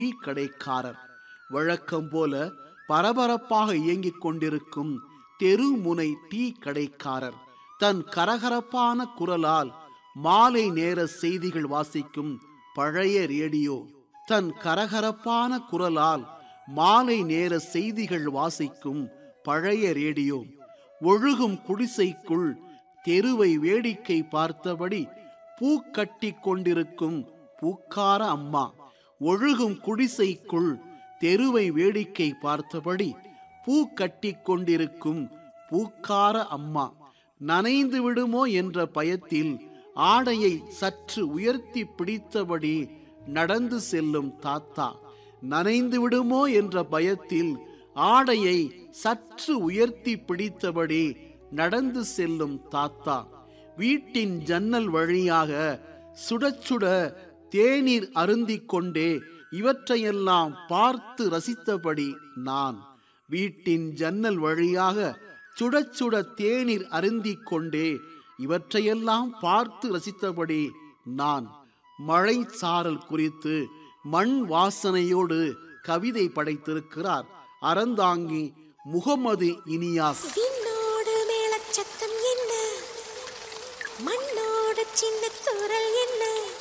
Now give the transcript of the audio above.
tea கடைக்காரர் வழக்கம் போல பரபரப்பாக இயங்கிக் கொண்டிருக்கும் தெருமுனை டீ கடைக்காரர் தன் கரகரப்பான குரலால் மாலை நேர செய்திகள் வாசிக்கும் பழைய ரேடியோ தன் கரகரப்பான குரலால் மாலை நேர செய்திகள் வாசிக்கும் பழைய ரேடியோ ஒழுகும் குடிசைக்குள் தெருவை வேடிக்கை பார்த்தபடி பூ கட்டி கொண்டிருக்கும் பூக்கார அம்மா ஒழுகும் குடிசைக்குள் தெருவை வேடிக்கை பார்த்தபடி பூ கட்டி கொண்டிருக்கும் பூக்கார அம்மா நனைந்து விடுமோ என்ற பயத்தில் ஆடையை சற்று உயர்த்தி பிடித்தபடி நடந்து செல்லும் தாத்தா நனைந்து விடுமோ என்ற பயத்தில் ஆடையை சற்று உயர்த்தி பிடித்தபடி நடந்து செல்லும் தாத்தா வீட்டின் ஜன்னல் வழியாக சுட சுட தேநீர் அருந்திக் கொண்டே இவற்றையெல்லாம் பார்த்து ரசித்தபடி நான் வீட்டின் ஜன்னல் வழியாக சுட சுட தேநீர் அருந்திக் கொண்டே இவற்றையெல்லாம் பார்த்து ரசித்தபடி நான் மழை சாரல் குறித்து மண் வாசனையோடு கவிதை படைத்திருக்கிறார் அறந்தாங்கி முகமது இனியாஸ் விண்ணோடு மேலச்சத்தம் என்ன மண்ணோடு சின்ன குரல் என்ன